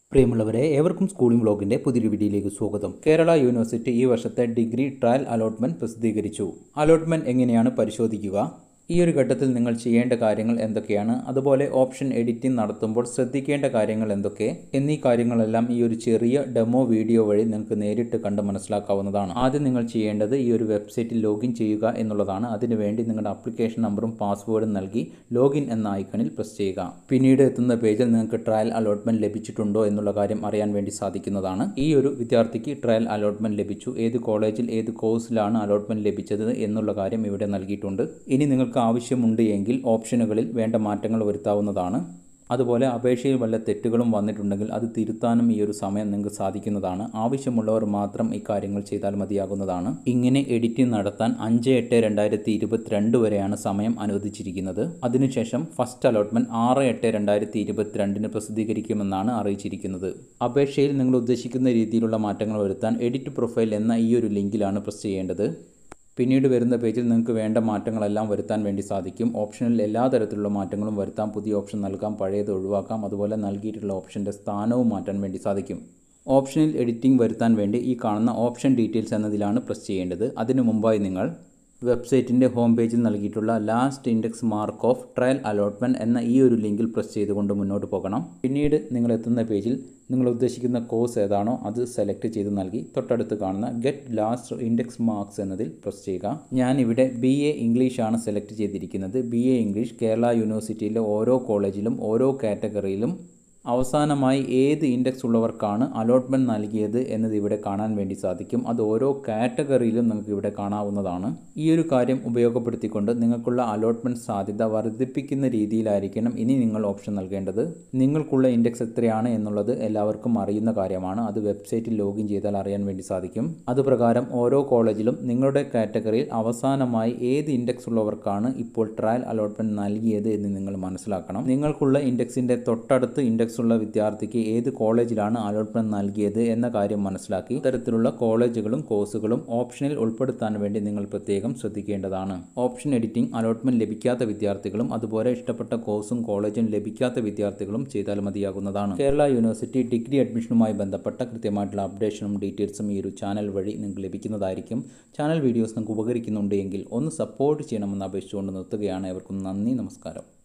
പ്രിയമുള്ളവരെ ഏവർക്കും സ്കൂളിംഗ് വ്ലോഗിൻ്റെ പുതിയൊരു വീഡിയോയിലേക്ക് സ്വാഗതം കേരള യൂണിവേഴ്സിറ്റി ഈ വർഷത്തെ ഡിഗ്രി ട്രയൽ അലോട്ട്മെൻറ്റ് പ്രസിദ്ധീകരിച്ചു അലോട്ട്മെൻറ്റ് എങ്ങനെയാണ് പരിശോധിക്കുക ഈ ഒരു ഘട്ടത്തിൽ നിങ്ങൾ ചെയ്യേണ്ട കാര്യങ്ങൾ എന്തൊക്കെയാണ് അതുപോലെ ഓപ്ഷൻ എഡിറ്റിംഗ് നടത്തുമ്പോൾ ശ്രദ്ധിക്കേണ്ട കാര്യങ്ങൾ എന്തൊക്കെ എന്നീ കാര്യങ്ങളെല്ലാം ഈ ഒരു ചെറിയ ഡെമോ വീഡിയോ വഴി നിങ്ങൾക്ക് നേരിട്ട് കണ്ട് മനസ്സിലാക്കാവുന്നതാണ് ആദ്യം നിങ്ങൾ ചെയ്യേണ്ടത് ഈ ഒരു വെബ്സൈറ്റിൽ ലോഗിൻ ചെയ്യുക എന്നുള്ളതാണ് അതിനുവേണ്ടി നിങ്ങളുടെ ആപ്ലിക്കേഷൻ നമ്പറും പാസ്വേഡും നൽകി ലോഗിൻ എന്ന ഐക്കണിൽ പ്രസ് ചെയ്യുക പിന്നീട് എത്തുന്ന പേജിൽ നിങ്ങൾക്ക് ട്രയൽ അലോട്ട്മെന്റ് ലഭിച്ചിട്ടുണ്ടോ എന്നുള്ള കാര്യം അറിയാൻ വേണ്ടി സാധിക്കുന്നതാണ് ഈ ഒരു വിദ്യാർത്ഥിക്ക് ട്രയൽ അലോട്ട്മെന്റ് ലഭിച്ചു ഏത് കോളേജിൽ ഏത് കോഴ്സിലാണ് അലോട്ട്മെന്റ് ലഭിച്ചത് എന്നുള്ള കാര്യം ഇവിടെ നൽകിയിട്ടുണ്ട് ഇനി നിങ്ങൾക്ക് ആവശ്യമുണ്ട് എങ്കിൽ ഓപ്ഷനുകളിൽ വേണ്ട മാറ്റങ്ങൾ വരുത്താവുന്നതാണ് അതുപോലെ അപേക്ഷയിൽ വല്ല തെറ്റുകളും വന്നിട്ടുണ്ടെങ്കിൽ അത് തിരുത്താനും ഈ ഒരു സമയം നിങ്ങൾക്ക് സാധിക്കുന്നതാണ് ആവശ്യമുള്ളവർ മാത്രം ഈ കാര്യങ്ങൾ ചെയ്താൽ മതിയാകുന്നതാണ് ഇങ്ങനെ എഡിറ്റിംഗ് നടത്താൻ അഞ്ച് എട്ട് രണ്ടായിരത്തി ഇരുപത്തിരണ്ട് വരെയാണ് സമയം അനുവദിച്ചിരിക്കുന്നത് അതിനുശേഷം ഫസ്റ്റ് അലോട്ട്മെന്റ് ആറ് എട്ട് രണ്ടായിരത്തി ഇരുപത്തിരണ്ടിന് പ്രസിദ്ധീകരിക്കുമെന്നാണ് അറിയിച്ചിരിക്കുന്നത് അപേക്ഷയിൽ നിങ്ങൾ ഉദ്ദേശിക്കുന്ന രീതിയിലുള്ള മാറ്റങ്ങൾ വരുത്താൻ എഡിറ്റ് പ്രൊഫൈൽ എന്ന ഈ ഒരു ലിങ്കിലാണ് പ്രസ് ചെയ്യേണ്ടത് പിന്നീട് വരുന്ന പേജിൽ നിങ്ങൾക്ക് വേണ്ട മാറ്റങ്ങളെല്ലാം വരുത്താൻ വേണ്ടി സാധിക്കും ഓപ്ഷനിൽ എല്ലാ തരത്തിലുള്ള മാറ്റങ്ങളും വരുത്താം പുതിയ ഓപ്ഷൻ നൽകാം പഴയത് ഒഴിവാക്കാം അതുപോലെ നൽകിയിട്ടുള്ള ഓപ്ഷൻ്റെ സ്ഥാനവും മാറ്റാൻ വേണ്ടി സാധിക്കും ഓപ്ഷനിൽ എഡിറ്റിംഗ് വരുത്താൻ വേണ്ടി ഈ കാണുന്ന ഓപ്ഷൻ ഡീറ്റെയിൽസ് എന്നതിലാണ് പ്രസ് ചെയ്യേണ്ടത് അതിനു മുമ്പായി നിങ്ങൾ വെബ്സൈറ്റിൻ്റെ ഹോം പേജിൽ നൽകിയിട്ടുള്ള last index mark of trial allotment എന്ന ഈ ഒരു ലിങ്കിൽ പ്രസ് ചെയ്തുകൊണ്ട് മുന്നോട്ട് പോകണം പിന്നീട് നിങ്ങൾ എത്തുന്ന പേജിൽ നിങ്ങൾ ഉദ്ദേശിക്കുന്ന കോഴ്സ് ഏതാണോ അത് സെലക്ട് ചെയ്ത് നൽകി തൊട്ടടുത്ത് കാണുന്ന ഗെറ്റ് ലാസ്റ്റ് ഇൻഡെക്സ് മാർക്സ് എന്നതിൽ പ്രസ് ചെയ്യുക ഞാൻ ഇവിടെ ബി എ ഇംഗ്ലീഷാണ് സെലക്ട് ചെയ്തിരിക്കുന്നത് ബി എ ഇംഗ്ലീഷ് കേരള യൂണിവേഴ്സിറ്റിയിലെ ഓരോ കോളേജിലും ഓരോ കാറ്റഗറിയിലും അവസാനമായി ഏത് ഇൻഡെക്സ് ഉള്ളവർക്കാണ് അലോട്ട്മെൻറ്റ് നൽകിയത് എന്നത് ഇവിടെ കാണാൻ വേണ്ടി സാധിക്കും അത് ഓരോ കാറ്റഗറിയിലും നിങ്ങൾക്ക് ഇവിടെ കാണാവുന്നതാണ് ഈ ഒരു കാര്യം ഉപയോഗപ്പെടുത്തിക്കൊണ്ട് നിങ്ങൾക്കുള്ള അലോട്ട്മെൻറ്റ് സാധ്യത വർദ്ധിപ്പിക്കുന്ന രീതിയിലായിരിക്കണം ഇനി നിങ്ങൾ ഓപ്ഷൻ നൽകേണ്ടത് നിങ്ങൾക്കുള്ള ഇൻഡെക്സ് എത്രയാണ് എന്നുള്ളത് എല്ലാവർക്കും അറിയുന്ന കാര്യമാണ് അത് വെബ്സൈറ്റിൽ ലോഗിൻ ചെയ്താൽ അറിയാൻ വേണ്ടി സാധിക്കും അതുപ്രകാരം ഓരോ കോളേജിലും നിങ്ങളുടെ കാറ്റഗറിയിൽ അവസാനമായി ഏത് ഇൻഡെക്സ് ഉള്ളവർക്കാണ് ഇപ്പോൾ ട്രയൽ അലോട്ട്മെൻറ്റ് നൽകിയത് എന്ന് നിങ്ങൾ മനസ്സിലാക്കണം നിങ്ങൾക്കുള്ള ഇൻഡെക്സിൻ്റെ തൊട്ടടുത്ത് ഇൻഡെക്സ് ഉള്ള വിദ്യാർത്ഥിക്ക് ഏത് കോളേജിലാണ് അലോട്ട്മെന്റ് നൽകിയത് എന്ന കാര്യം മനസ്സിലാക്കി ഇത്തരത്തിലുള്ള കോളേജുകളും കോഴ്സുകളും ഓപ്ഷനിൽ ഉൾപ്പെടുത്താൻ വേണ്ടി നിങ്ങൾ പ്രത്യേകം ശ്രദ്ധിക്കേണ്ടതാണ് ഓപ്ഷൻ എഡിറ്റിംഗ് അലോട്ട്മെന്റ് ലഭിക്കാത്ത വിദ്യാർത്ഥികളും അതുപോലെ ഇഷ്ടപ്പെട്ട കോഴ്സും കോളേജും ലഭിക്കാത്ത വിദ്യാർത്ഥികളും ചെയ്താൽ മതിയാകുന്നതാണ് കേരള യൂണിവേഴ്സിറ്റി ഡിഗ്രി അഡ്മിഷനുമായി ബന്ധപ്പെട്ട കൃത്യമായിട്ടുള്ള അപ്ഡേഷനും ഡീറ്റെയിൽസും ഈ ഒരു ചാനൽ വഴി നിങ്ങൾക്ക് ലഭിക്കുന്നതായിരിക്കും ചാനൽ വീഡിയോസ് നിങ്ങൾക്ക് ഉപകരിക്കുന്നുണ്ട് എങ്കിൽ ഒന്ന് സപ്പോർട്ട് ചെയ്യണമെന്ന് അപേക്ഷിച്ചുകൊണ്ട് നിർത്തുകയാണ് എവർക്കും നന്ദി നമസ്കാരം